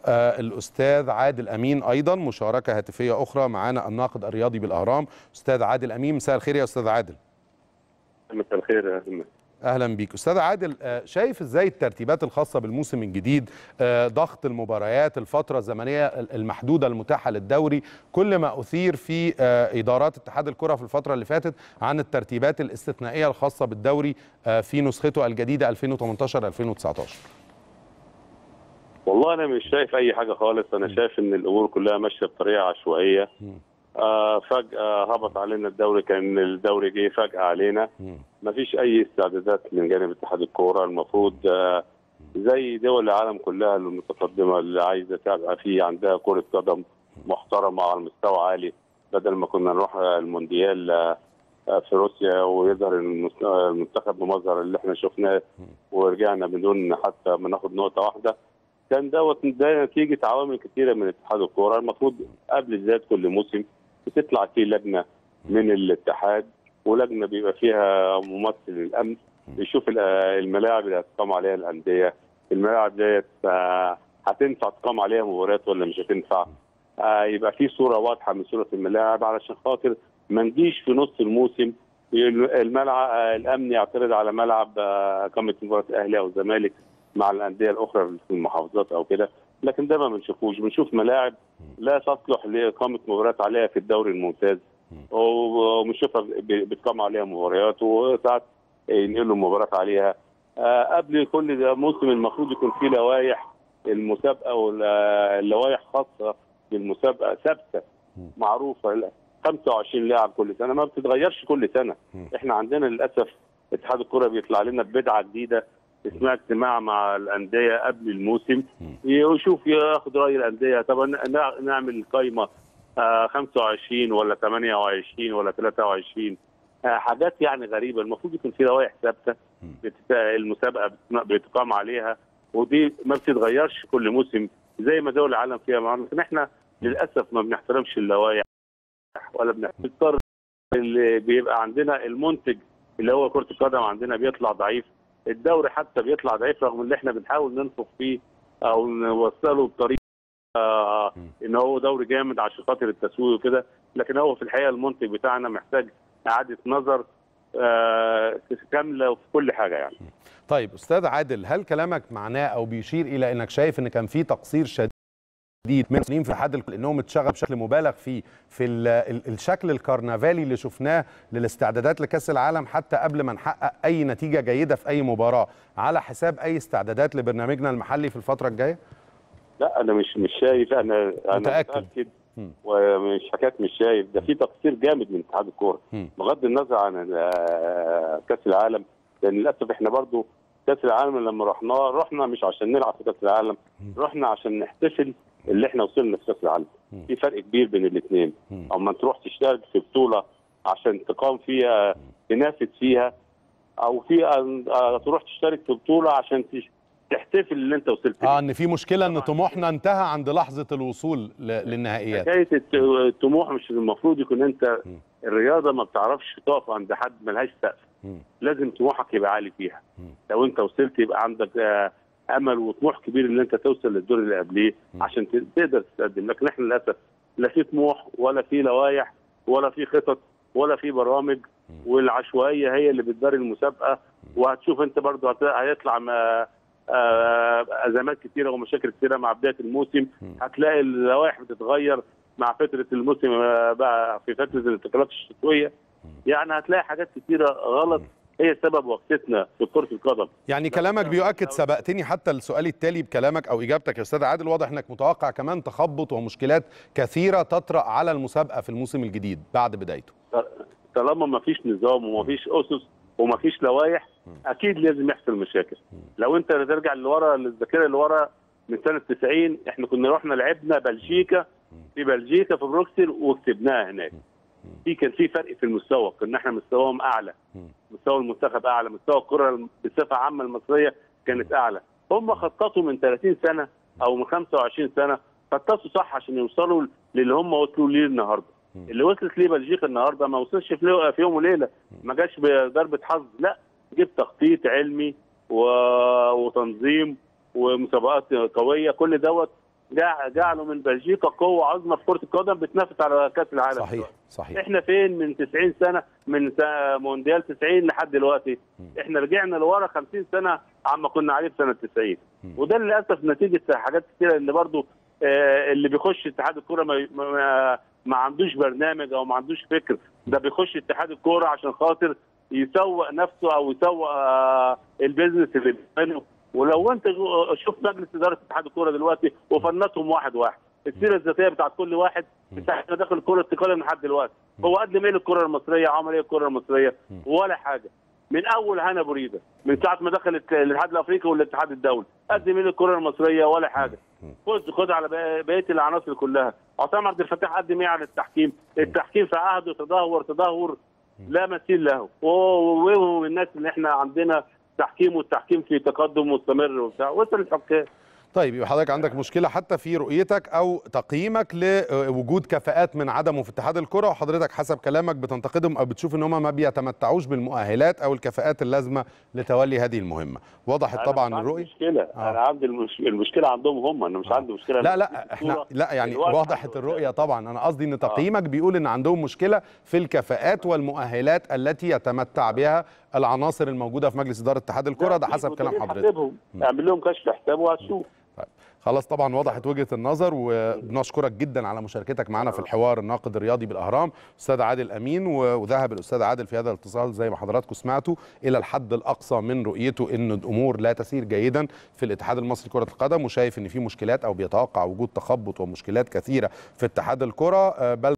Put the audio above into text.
آه الاستاذ عادل امين ايضا مشاركه هاتفيه اخرى معانا الناقد الرياضي بالاهرام استاذ عادل امين مساء الخير يا استاذ عادل مساء الخير يا أهلا. اهلا بيك استاذ عادل آه، شايف ازاي الترتيبات الخاصه بالموسم الجديد آه، ضغط المباريات الفتره الزمنيه المحدوده المتاحه للدوري كل ما اثير في آه، ادارات اتحاد الكره في الفتره اللي فاتت عن الترتيبات الاستثنائيه الخاصه بالدوري آه، في نسخته الجديده 2018 2019 والله انا مش شايف اي حاجه خالص انا شايف ان الامور كلها ماشيه بطريقه عشوائيه آه فجاه هبط علينا الدوري كان الدوري جه فجاه علينا ما فيش اي استعدادات من جانب اتحاد الكوره المفروض آه زي دول العالم كلها المتقدمه اللي عايزه تبقى فيه عندها كره قدم محترمه على مستوى عالي بدل ما كنا نروح المونديال آه، آه، في روسيا ويظهر المس- آه، المنتخب بمظهر اللي احنا شفناه ورجعنا بدون حتى ما ناخد نقطه واحده كان دوت ده نتيجه عوامل كثيره من اتحاد الكوره المفروض قبل بدايه كل موسم بتطلع فيه لجنه من الاتحاد ولجنه بيبقى فيها ممثل الامن يشوف ال- الملاعب اللي هتقام عليها الانديه الملاعب ديت آه، هتنفع تقام عليها مباريات ولا مش هتنفع آه، يبقى في صوره واضحه من صوره الملاعب علشان خاطر ما نجيش في نص الموسم الملعب آه، الامن يعترض على ملعب آه، اقامه مباراه اهلي او الزمالك مع الانديه الاخرى في المحافظات او كده لكن ده ما بنشوفوش بنشوف ملاعب لا تصلح لاقامه مباريات عليها في الدوري الممتاز وبنشوفها ب- بتقام عليها مباريات وساعات ينقلوا مباريات عليها آه، قبل كل ده موسم المفروض يكون في لوائح المسابقه واللوائح خاصه بالمسابقه ثابته معروفه لا، 25 لاعب كل سنه ما بتتغيرش كل سنه احنا عندنا للاسف اتحاد الكره بيطلع لنا ببدعه جديده اسمها اجتماع مع الانديه قبل الموسم يشوف ياخد راي الانديه طب نع- نعمل قائمه آه، 25 ولا 28 ولا 23 آه، حاجات يعني غريبه المفروض يكون في لوائح ثابته بتت- المسابقه بتن- بتقام عليها ودي ما بتتغيرش كل موسم زي ما دول العالم فيها معانا لكن احنا للاسف ما بنحترمش اللوائح ولا بنضطر اللي بيبقى عندنا المنتج اللي هو كره القدم عندنا بيطلع ضعيف الدوري حتى بيطلع ضعيف رغم ان احنا بنحاول ننفخ فيه او نوصله بطريقه آه ان هو دوري جامد عشان خاطر التسويق وكده لكن هو في الحقيقه المنتج بتاعنا محتاج اعاده نظر آه كامله في كل حاجه يعني طيب استاذ عادل هل كلامك معناه او بيشير الى انك شايف ان كان في تقصير شديد من المسؤولين في الاتحاد الك- انهم اتشغل بشكل مبالغ فيه في ال ال الشكل الكرنفالي اللي شفناه للاستعدادات لكاس العالم حتى قبل ما نحقق اي نتيجه جيده في اي مباراه على حساب اي استعدادات لبرنامجنا المحلي في الفتره الجايه لا انا مش مش شايف انا انا متأكد. متاكد ومش حكايه مش شايف ده في تقصير جامد من اتحاد الكوره مم. بغض النظر عن آه، كاس العالم لان للاسف احنا برضو كاس العالم لما رحناه رحنا مش عشان نلعب في كاس العالم رحنا عشان نحتفل اللي احنا وصلنا في كاس العالم في فرق كبير بين الاثنين اما تروح تشترك في بطوله عشان تقام فيها تنافس فيها او في آه، تروح تشترك في بطوله عشان تش- تحتفل اللي انت وصلت اه ان في مشكله ان طموحنا انتهى عند لحظه الوصول ل- للنهائيات حكايه الت- الطموح مش المفروض يكون انت الرياضه ما بتعرفش تقف عند حد ملهاش سقف لازم طموحك يبقى عالي فيها لو انت وصلت يبقى عندك آه، امل وطموح كبير ان انت توصل للدور اللي قبليه عشان ت- تقدر تتقدم لكن احنا للاسف لا في طموح ولا في لوائح ولا في خطط ولا في برامج والعشوائيه هي اللي بتدار المسابقه وهتشوف انت برضه هت- هيطلع ما- آه، ازمات كثيره ومشاكل كثيره مع بدايه الموسم هتلاقي اللوائح بتتغير مع فتره الموسم آه، بقى في فتره الانتقالات الشتويه يعني هتلاقي حاجات كثيره غلط هي سبب وقفتنا في كره القدم يعني كلامك بيؤكد سبقتني حتى السؤال التالي بكلامك او اجابتك يا استاذ عادل واضح انك متوقع كمان تخبط ومشكلات كثيره تطرا على المسابقه في الموسم الجديد بعد بدايته طالما ما فيش نظام وما فيش اسس وما فيش لوائح اكيد لازم يحصل مشاكل لو انت ترجع لورا للذاكره اللي ورا من سنه 90 احنا كنا رحنا لعبنا بلجيكا في بلجيكا في بروكسل وكسبناها هناك في كان في فرق في المستوى كنا احنا مستواهم اعلى مستوى المنتخب اعلى مستوى الكره بصفه عامه المصريه كانت اعلى هم خططوا من 30 سنه او من 25 سنه خططوا صح عشان يوصلوا للي هم وصلوا ليه النهارده اللي وصلت ليه بلجيكا النهارده ما وصلش في لو- في يوم وليله ما جاش بضربه حظ لا جبت تخطيط علمي و... وتنظيم ومسابقات قويه كل دوت جع- جعلوا من بلجيكا قوه عظمى في كره القدم بتنافس على كاس العالم صحيح صحيح احنا فين من 90 سنه من سا- مونديال 90 لحد دلوقتي احنا رجعنا لورا 50 سنه عما كنا عليه في سنه 90 وده للاسف نتيجه حاجات كتيره ان برضو آه، اللي بيخش اتحاد الكوره ما, ما, ما عندوش برنامج او ما عندوش فكر ده بيخش اتحاد الكوره عشان خاطر يسوق نفسه او يسوق آه، البيزنس اللي بيعمله ولو انت جو- شوف مجلس اداره اتحاد الكوره دلوقتي وفنتهم واحد واحد السيره الذاتيه بتاعت كل واحد بتاع داخل كره القدم لحد دلوقتي هو قدم ايه للكره المصريه عمل ايه الكره المصريه ولا حاجه من اول هنا بريده من ساعه ما دخلت الاتحاد الافريقي والاتحاد الدولي قدم ايه للكره المصريه ولا حاجه خد خد على بق- بقيه العناصر كلها عصام عبد الفتاح قدم ايه على التحكيم التحكيم في عهده تدهور تدهور لا مثيل له وهو الناس اللي احنا عندنا تحكيم والتحكيم في تقدم مستمر وبتاع وصل الحكام طيب يبقى حضرتك عندك مشكله حتى في رؤيتك او تقييمك لوجود كفاءات من عدمه في اتحاد الكره وحضرتك حسب كلامك بتنتقدهم او بتشوف ان هم ما بيتمتعوش بالمؤهلات او الكفاءات اللازمه لتولي هذه المهمه وضحت أنا طبعا مش عندي الرؤيه مشكله آه. انا عندي المش... المشكله عندهم هم انا مش عندي مشكله لا لا احنا لا يعني الوقت وضحت عنده الرؤيه طبعا انا قصدي ان تقييمك بيقول ان عندهم مشكله في الكفاءات والمؤهلات التي يتمتع بها العناصر الموجوده في مجلس اداره اتحاد الكره ده حسب كلام حضرتك حضرتك اعمل لهم كشف حساب وهتشوف طيب خلاص طبعا وضحت وجهه النظر وبنشكرك جدا على مشاركتك معنا في الحوار الناقد الرياضي بالاهرام استاذ عادل امين و- وذهب الاستاذ عادل في هذا الاتصال زي ما حضراتكم سمعتوا الى الحد الاقصى من رؤيته ان الامور لا تسير جيدا في الاتحاد المصري لكره القدم وشايف ان في مشكلات او بيتوقع وجود تخبط ومشكلات كثيره في اتحاد الكره آه، بل